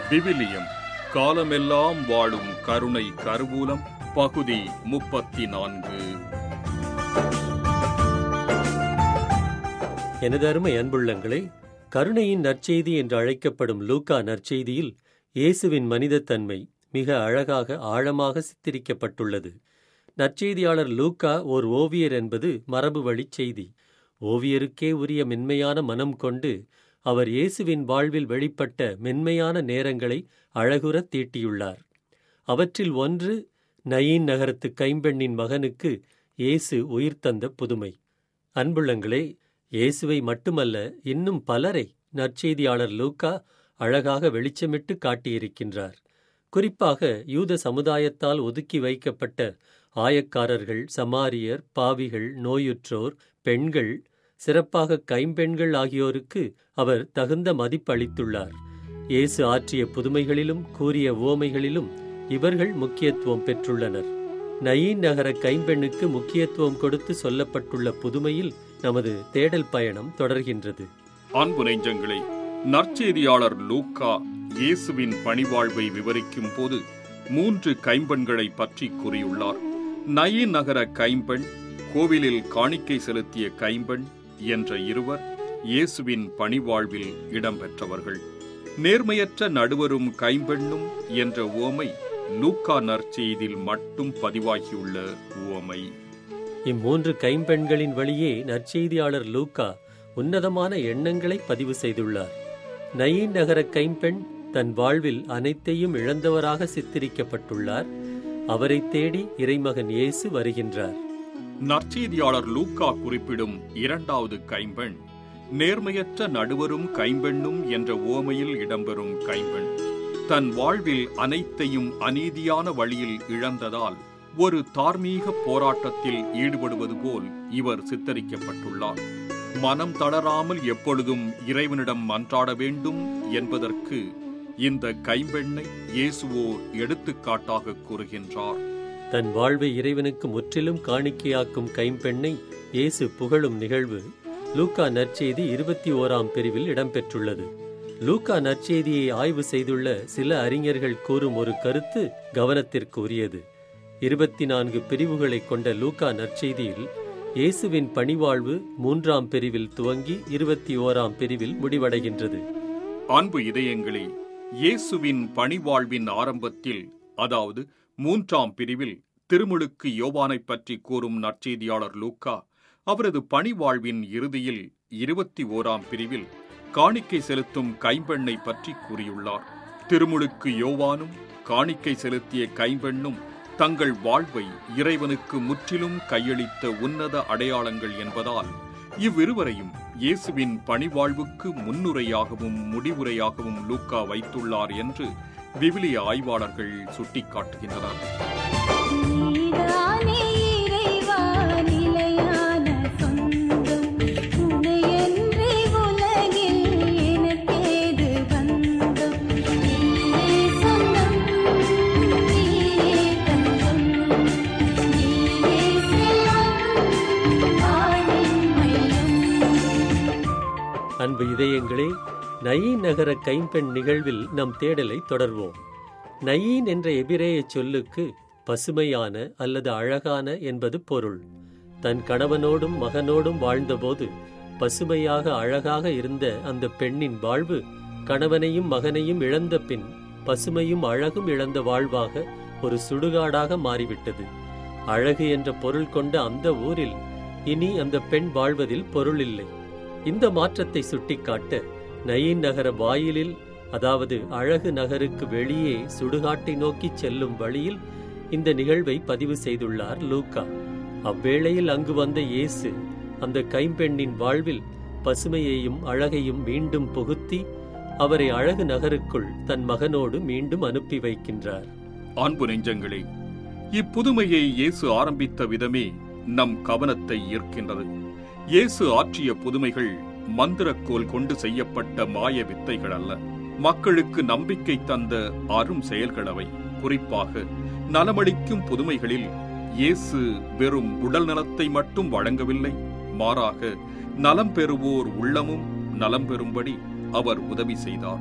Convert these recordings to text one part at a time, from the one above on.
விவிலியம் காலமெல்லாம் வாழும் கருணை கருவூலம் பகுதி முப்பத்தி நான்கு எனது அருமை அன்புள்ளங்களே கருணையின் நற்செய்தி என்று அழைக்கப்படும் லூக்கா நற்செய்தியில் இயேசுவின் மனிதத்தன்மை மிக அழகாக ஆழமாக சித்தரிக்கப்பட்டுள்ளது நற்செய்தியாளர் லூக்கா ஓர் ஓவியர் என்பது மரபு வழிச் செய்தி ஓவியருக்கே உரிய மென்மையான மனம் கொண்டு அவர் இயேசுவின் வாழ்வில் வெளிப்பட்ட மென்மையான நேரங்களை அழகுறத் தீட்டியுள்ளார் அவற்றில் ஒன்று நயீன் நகரத்து கைம்பெண்ணின் மகனுக்கு இயேசு உயிர் தந்த புதுமை அன்புள்ளங்களே இயேசுவை மட்டுமல்ல இன்னும் பலரை நற்செய்தியாளர் லூக்கா அழகாக வெளிச்சமிட்டு காட்டியிருக்கின்றார் குறிப்பாக யூத சமுதாயத்தால் ஒதுக்கி வைக்கப்பட்ட ஆயக்காரர்கள் சமாரியர் பாவிகள் நோயுற்றோர் பெண்கள் சிறப்பாக கைம்பெண்கள் ஆகியோருக்கு அவர் தகுந்த மதிப்பளித்துள்ளார் இயேசு ஆற்றிய புதுமைகளிலும் கூறிய உவமைகளிலும் இவர்கள் முக்கியத்துவம் பெற்றுள்ளனர் நயீன் நகர கைம்பெண்ணுக்கு முக்கியத்துவம் கொடுத்து சொல்லப்பட்டுள்ள புதுமையில் நமது தேடல் பயணம் தொடர்கின்றது அன்பு நெஞ்சங்களே நற்செய்தியாளர் லூக்கா இயேசுவின் பணிவாழ்வை விவரிக்கும் போது மூன்று கைம்பெண்களை பற்றி கூறியுள்ளார் நயீன் நகர கைம்பெண் கோவிலில் காணிக்கை செலுத்திய கைம்பெண் என்ற இருவர் இயேசுவின் பணிவாழ்வில் இடம்பெற்றவர்கள் நேர்மையற்ற நடுவரும் கைம்பெண்ணும் என்ற உவமை லூக்கா நற்செய்தியில் மட்டும் பதிவாகியுள்ள உவமை இம்மூன்று கைம்பெண்களின் வழியே நற்செய்தியாளர் லூக்கா உன்னதமான எண்ணங்களை பதிவு செய்துள்ளார் நயீன் நகர கைம்பெண் தன் வாழ்வில் அனைத்தையும் இழந்தவராக சித்தரிக்கப்பட்டுள்ளார் அவரை தேடி இறைமகன் இயேசு வருகின்றார் நற்செய்தியாளர் லூக்கா குறிப்பிடும் இரண்டாவது கைம்பெண் நேர்மையற்ற நடுவரும் கைம்பெண்ணும் என்ற ஓமையில் இடம்பெறும் கைம்பெண் தன் வாழ்வில் அனைத்தையும் அநீதியான வழியில் இழந்ததால் ஒரு தார்மீக போராட்டத்தில் ஈடுபடுவது போல் இவர் சித்தரிக்கப்பட்டுள்ளார் மனம் தளராமல் எப்பொழுதும் இறைவனிடம் மன்றாட வேண்டும் என்பதற்கு இந்த கைம்பெண்ணை இயேசுவோ எடுத்துக்காட்டாக கூறுகின்றார் தன் வாழ்வை இறைவனுக்கு முற்றிலும் காணிக்கையாக்கும் கைம்பெண்ணை இயேசு புகழும் நிகழ்வு லூக்கா நற்செய்தி இருபத்தி ஓராம் பிரிவில் இடம்பெற்றுள்ளது லூக்கா நற்செய்தியை ஆய்வு செய்துள்ள சில அறிஞர்கள் கூறும் ஒரு கருத்து கவனத்திற்கு உரியது இருபத்தி நான்கு பிரிவுகளை கொண்ட லூக்கா நற்செய்தியில் இயேசுவின் பணிவாழ்வு மூன்றாம் பிரிவில் துவங்கி இருபத்தி ஓராம் பிரிவில் முடிவடைகின்றது அன்பு இதயங்களே இயேசுவின் பணிவாழ்வின் ஆரம்பத்தில் அதாவது மூன்றாம் பிரிவில் திருமுழுக்கு யோவானைப் பற்றி கூறும் நற்செய்தியாளர் லூக்கா அவரது பணிவாழ்வின் இறுதியில் இருபத்தி ஓராம் பிரிவில் காணிக்கை செலுத்தும் கைம்பெண்ணை பற்றி கூறியுள்ளார் திருமுழுக்கு யோவானும் காணிக்கை செலுத்திய கைம்பெண்ணும் தங்கள் வாழ்வை இறைவனுக்கு முற்றிலும் கையளித்த உன்னத அடையாளங்கள் என்பதால் இவ்விருவரையும் இயேசுவின் பணிவாழ்வுக்கு முன்னுரையாகவும் முடிவுரையாகவும் லூக்கா வைத்துள்ளார் என்று விவிலிய ஆய்வாளர்கள் சுட்டிக்காட்டுகின்றனர் நீதானே இறைவா நிலையான சொந்தம் உனையன்றி உலகில் எனக்கேது பந்தம் நீயே சொந்தம் நீயே தந்தம் நீயே செல்வம் வாழின் மையம் அன்பு இதயங்களே நயீன் நகர கைம்பெண் நிகழ்வில் நம் தேடலை தொடர்வோம் நயீன் என்ற எபிரேய சொல்லுக்கு பசுமையான அல்லது அழகான என்பது பொருள் தன் கணவனோடும் மகனோடும் வாழ்ந்தபோது பசுமையாக அழகாக இருந்த அந்த பெண்ணின் வாழ்வு கணவனையும் மகனையும் இழந்த பின் பசுமையும் அழகும் இழந்த வாழ்வாக ஒரு சுடுகாடாக மாறிவிட்டது அழகு என்ற பொருள் கொண்ட அந்த ஊரில் இனி அந்த பெண் வாழ்வதில் பொருள் இல்லை இந்த மாற்றத்தை சுட்டிக்காட்ட நயீன் நகர வாயிலில் அதாவது அழகு நகருக்கு வெளியே சுடுகாட்டை நோக்கிச் செல்லும் வழியில் இந்த நிகழ்வை பதிவு செய்துள்ளார் லூக்கா அவ்வேளையில் அங்கு வந்த இயேசு அந்த கைம்பெண்ணின் வாழ்வில் பசுமையையும் அழகையும் மீண்டும் புகுத்தி அவரை அழகு நகருக்குள் தன் மகனோடு மீண்டும் அனுப்பி வைக்கின்றார் அன்பு நெஞ்சங்களே இப்புதுமையை இயேசு ஆரம்பித்த விதமே நம் கவனத்தை ஈர்க்கின்றது இயேசு ஆற்றிய புதுமைகள் மந்திரக்கோல் கொண்டு செய்யப்பட்ட மாய வித்தைகள் அல்ல மக்களுக்கு நம்பிக்கை தந்த அரும் செயல்கள் அவை குறிப்பாக நலமளிக்கும் புதுமைகளில் இயேசு வெறும் உடல் நலத்தை மட்டும் வழங்கவில்லை மாறாக நலம் பெறுவோர் உள்ளமும் நலம் பெறும்படி அவர் உதவி செய்தார்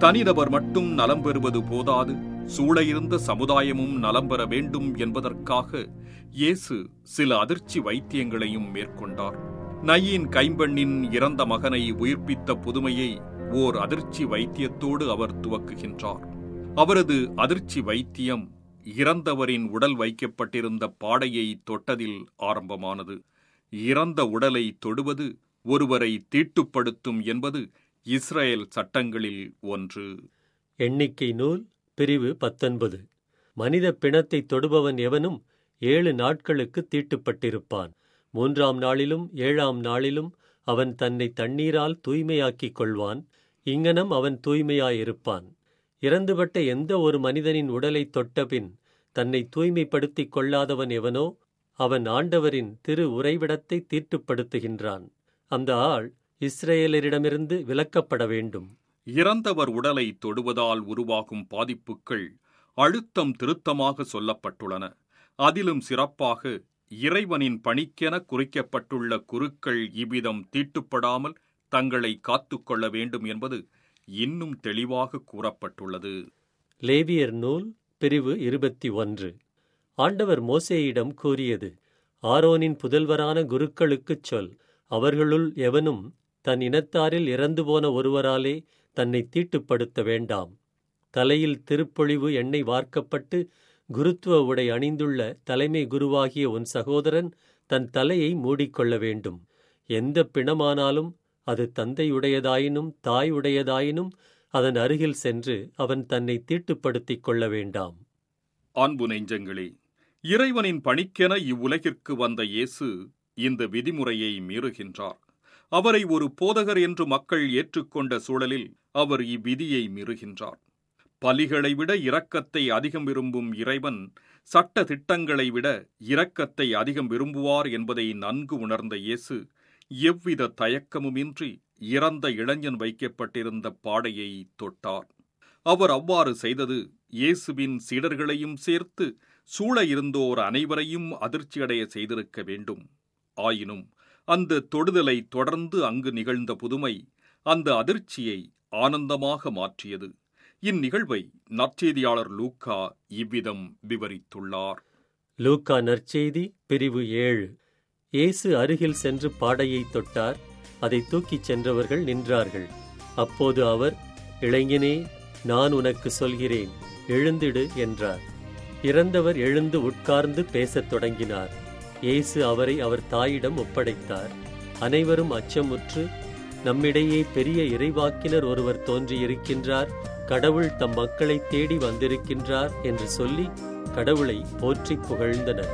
தனிநபர் மட்டும் நலம் பெறுவது போதாது சூழ இருந்த சமுதாயமும் நலம் பெற வேண்டும் என்பதற்காக இயேசு சில அதிர்ச்சி வைத்தியங்களையும் மேற்கொண்டார் நயீன் கைம்பெண்ணின் இறந்த மகனை உயிர்ப்பித்த புதுமையை ஓர் அதிர்ச்சி வைத்தியத்தோடு அவர் துவக்குகின்றார் அவரது அதிர்ச்சி வைத்தியம் இறந்தவரின் உடல் வைக்கப்பட்டிருந்த பாடையை தொட்டதில் ஆரம்பமானது இறந்த உடலை தொடுவது ஒருவரை தீட்டுப்படுத்தும் என்பது இஸ்ரேல் சட்டங்களில் ஒன்று எண்ணிக்கை நூல் பிரிவு பத்தொன்பது மனித பிணத்தை தொடுபவன் எவனும் ஏழு நாட்களுக்கு தீட்டுப்பட்டிருப்பான் மூன்றாம் நாளிலும் ஏழாம் நாளிலும் அவன் தன்னை தண்ணீரால் தூய்மையாக்கிக் கொள்வான் இங்ஙனம் அவன் தூய்மையாயிருப்பான் இறந்துபட்ட எந்த ஒரு மனிதனின் உடலை தொட்டபின் தன்னை தூய்மைப்படுத்திக் கொள்ளாதவன் எவனோ அவன் ஆண்டவரின் திரு உறைவிடத்தை தீட்டுப்படுத்துகின்றான் அந்த ஆள் இஸ்ரேலரிடமிருந்து விலக்கப்பட வேண்டும் இறந்தவர் உடலை தொடுவதால் உருவாகும் பாதிப்புகள் அழுத்தம் திருத்தமாக சொல்லப்பட்டுள்ளன அதிலும் சிறப்பாக இறைவனின் பணிக்கென குறிக்கப்பட்டுள்ள குருக்கள் இவ்விதம் தீட்டுப்படாமல் தங்களை காத்துக்கொள்ள வேண்டும் என்பது இன்னும் தெளிவாக கூறப்பட்டுள்ளது லேவியர் நூல் பிரிவு இருபத்தி ஒன்று ஆண்டவர் மோசேயிடம் கூறியது ஆரோனின் புதல்வரான குருக்களுக்குச் சொல் அவர்களுள் எவனும் தன் இனத்தாரில் இறந்து போன ஒருவராலே தன்னை தீட்டுப்படுத்த வேண்டாம் தலையில் திருப்பொழிவு எண்ணெய் வார்க்கப்பட்டு குருத்துவ உடை அணிந்துள்ள தலைமை குருவாகிய உன் சகோதரன் தன் தலையை மூடிக்கொள்ள வேண்டும் எந்த பிணமானாலும் அது தந்தையுடையதாயினும் தாய் உடையதாயினும் அதன் அருகில் சென்று அவன் தன்னை தீட்டுப்படுத்திக் கொள்ள வேண்டாம் அன்பு நெஞ்சங்களே இறைவனின் பணிக்கென இவ்வுலகிற்கு வந்த இயேசு இந்த விதிமுறையை மீறுகின்றார் அவரை ஒரு போதகர் என்று மக்கள் ஏற்றுக்கொண்ட சூழலில் அவர் இவ்விதியை மீறுகின்றார் பலிகளை விட இரக்கத்தை அதிகம் விரும்பும் இறைவன் சட்ட திட்டங்களை விட இரக்கத்தை அதிகம் விரும்புவார் என்பதை நன்கு உணர்ந்த இயேசு எவ்வித தயக்கமுமின்றி இறந்த இளைஞன் வைக்கப்பட்டிருந்த பாடையை தொட்டார் அவர் அவ்வாறு செய்தது இயேசுவின் சீடர்களையும் சேர்த்து சூழ இருந்தோர் அனைவரையும் அதிர்ச்சியடைய செய்திருக்க வேண்டும் ஆயினும் அந்த தொடுதலை தொடர்ந்து அங்கு நிகழ்ந்த புதுமை அந்த அதிர்ச்சியை ஆனந்தமாக மாற்றியது இந்நிகழ்வை நற்செய்தியாளர் லூக்கா இவ்விதம் விவரித்துள்ளார் லூக்கா நற்செய்தி பிரிவு ஏழு இயேசு அருகில் சென்று பாடையை தொட்டார் அதை தூக்கிச் சென்றவர்கள் நின்றார்கள் அப்போது அவர் இளைஞனே நான் உனக்கு சொல்கிறேன் எழுந்திடு என்றார் இறந்தவர் எழுந்து உட்கார்ந்து பேசத் தொடங்கினார் இயேசு அவரை அவர் தாயிடம் ஒப்படைத்தார் அனைவரும் அச்சமுற்று நம்மிடையே பெரிய இறைவாக்கினர் ஒருவர் தோன்றியிருக்கின்றார் கடவுள் தம் மக்களை தேடி வந்திருக்கின்றார் என்று சொல்லி கடவுளை போற்றிப் புகழ்ந்தனர்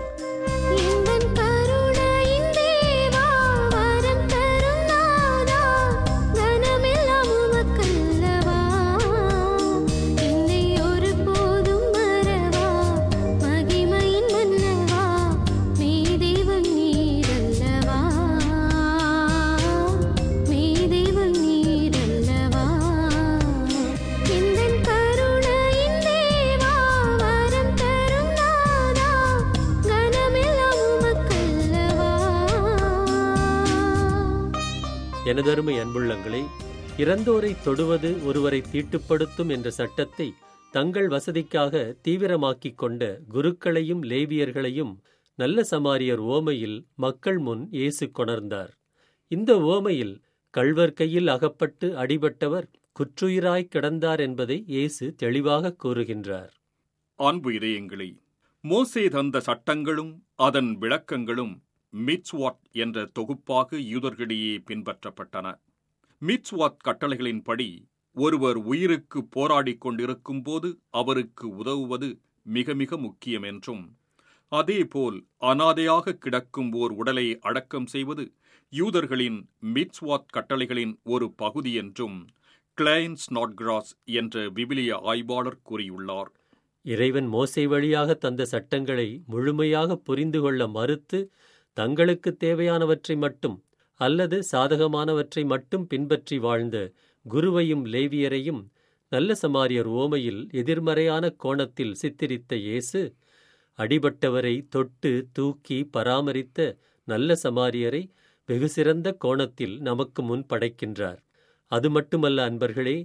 எந்தன் கருணையின் தேவா வரம் தரும் நாதா கனமெல்லாம் உமக்கல்லவா என்னை ஒருபோதும் மறவா மகிமையின் மன்னவா மெய்தேவன் நீரல்லவா மெய்தேவன் நீரல்லவா எந்தன் கருணையின் தேவா வரம் தரும் நாதா கனமெல்லாம் உமக்கல்லவா எனதருமை அன்புள்ளங்களே இறந்தோரை தொடுவது ஒருவரை தீட்டுப்படுத்தும் என்ற சட்டத்தை தங்கள் வசதிக்காக தீவிரமாக்கிக் கொண்ட குருக்களையும் லேவியர்களையும் நல்ல சமாரியர் ஓமையில் மக்கள் முன் இயேசு கொணர்ந்தார் இந்த ஓமையில் கள்வர் கையில் அகப்பட்டு அடிபட்டவர் குற்றுயிராய் கிடந்தார் என்பதை இயேசு தெளிவாக கூறுகின்றார் அன்பு இதயங்களே மோசே தந்த சட்டங்களும் அதன் விளக்கங்களும் மிட்ஸ்வாட் என்ற தொகுப்பாக யூதர்களிடையே பின்பற்றப்பட்டன மிட்ஸ்வாட் கட்டளைகளின்படி ஒருவர் உயிருக்கு போராடிக் கொண்டிருக்கும் போது அவருக்கு உதவுவது மிக மிக முக்கியம் என்றும் அதேபோல் அனாதையாக கிடக்கும் ஓர் உடலை அடக்கம் செய்வது யூதர்களின் மிட்ஸ்வாத் கட்டளைகளின் ஒரு பகுதி என்றும் கிளைன் ஸ்நாட்கிராஸ் என்ற விவிலிய ஆய்வாளர் கூறியுள்ளார் இறைவன் மோசே வழியாக தந்த சட்டங்களை முழுமையாக புரிந்து கொள்ள மறுத்து தங்களுக்கு தேவையானவற்றை மட்டும் அல்லது சாதகமானவற்றை மட்டும் பின்பற்றி வாழ்ந்த குருவையும் லேவியரையும் நல்ல சமாரியர் ஓமையில் எதிர்மறையான கோணத்தில் சித்தரித்த இயேசு அடிபட்டவரை தொட்டு தூக்கி பராமரித்த நல்ல சமாரியரை வெகு சிறந்த கோணத்தில் நமக்கு முன் படைக்கின்றார் அது மட்டுமல்ல அன்பர்களே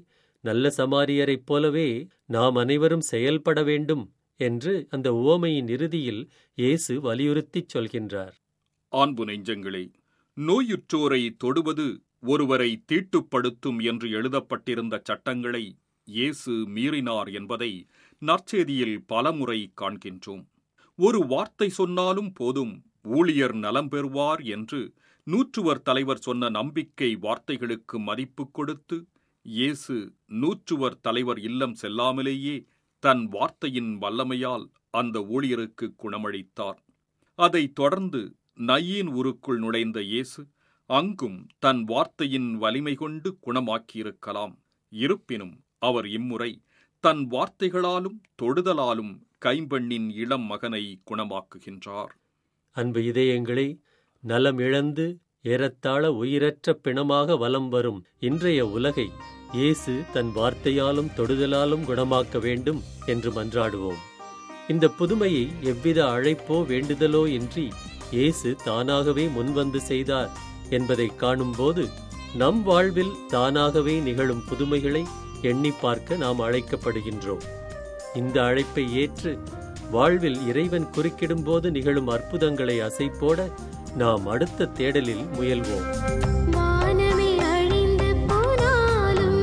நல்ல சமாரியரைப் போலவே நாம் அனைவரும் செயல்பட வேண்டும் என்று அந்த உவமையின் இறுதியில் இயேசு வலியுறுத்திச் சொல்கின்றார் ஆண்பு நெஞ்சங்களே நோயுற்றோரை தொடுவது ஒருவரை தீட்டுப்படுத்தும் என்று எழுதப்பட்டிருந்த சட்டங்களை இயேசு மீறினார் என்பதை நற்செய்தியில் பலமுறை காண்கின்றோம் ஒரு வார்த்தை சொன்னாலும் போதும் ஊழியர் நலம் பெறுவார் என்று நூற்றுவர் தலைவர் சொன்ன நம்பிக்கை வார்த்தைகளுக்கு மதிப்பு கொடுத்து இயேசு நூற்றுவர் தலைவர் இல்லம் செல்லாமலேயே தன் வார்த்தையின் வல்லமையால் அந்த ஊழியருக்கு குணமளித்தார் அதைத் தொடர்ந்து நையின் ஊருக்குள் நுழைந்த இயேசு அங்கும் தன் வார்த்தையின் வலிமை கொண்டு குணமாக்கியிருக்கலாம் இருப்பினும் அவர் இம்முறை தன் வார்த்தைகளாலும் தொடுதலாலும் கைம்பெண்ணின் இளம் மகனை குணமாக்குகின்றார் அன்பு இதயங்களே நலம் இழந்து ஏறத்தாழ உயிரற்ற பிணமாக வலம் வரும் இன்றைய உலகை இயேசு தன் வார்த்தையாலும் தொடுதலாலும் குணமாக்க வேண்டும் என்று மன்றாடுவோம் இந்த புதுமையை எவ்வித அழைப்போ வேண்டுதலோ இன்றி இயேசு தானாகவே முன்வந்து செய்தார் என்பதை காணும்போது நம் வாழ்வில் தானாகவே நிகழும் புதுமைகளை எண்ணி பார்க்க நாம் அழைக்கப்படுகின்றோம் இந்த அழைப்பை ஏற்று வாழ்வில் இறைவன் குறுக்கிடும்போது நிகழும் அற்புதங்களை அசைப்போட நாம் அடுத்த தேடலில் முயல்வோம் வானமே அழிந்து போனாலும்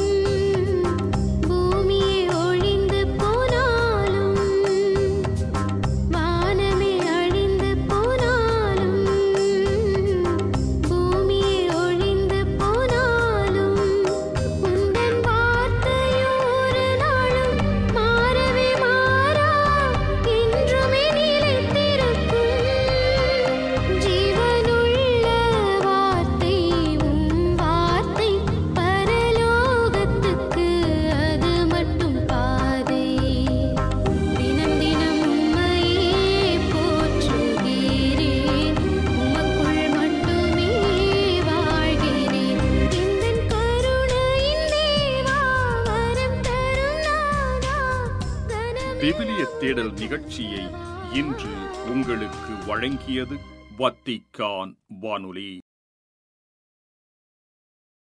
பூமியே ஒழிந்து போனாலும் வானமே அழிந்து போனாலும் பூமியே ஒழிந்து போனாலும் உந்தன் வார்த்தையோரு நாளும் மாறவே மாறா என்றுமே நிலைத்திருக்கும் ஜீவனுள்ள வார்த்தை உம் வார்த்தை பரலோகத்துக்கு அது மட்டும் பாதை தினம் தினம் உம்மையே போற்றுகிறேன் உமக்குள் மட்டுமே வாழ்கிறேன் எந்தன் கருணையின் தேவா வரம் தரும் நாதா கனமே விவிலிய தேடல் நிகழ்ச்சியை இன்று உங்களுக்கு வழங்கியது வத்திக்கான் வானொலி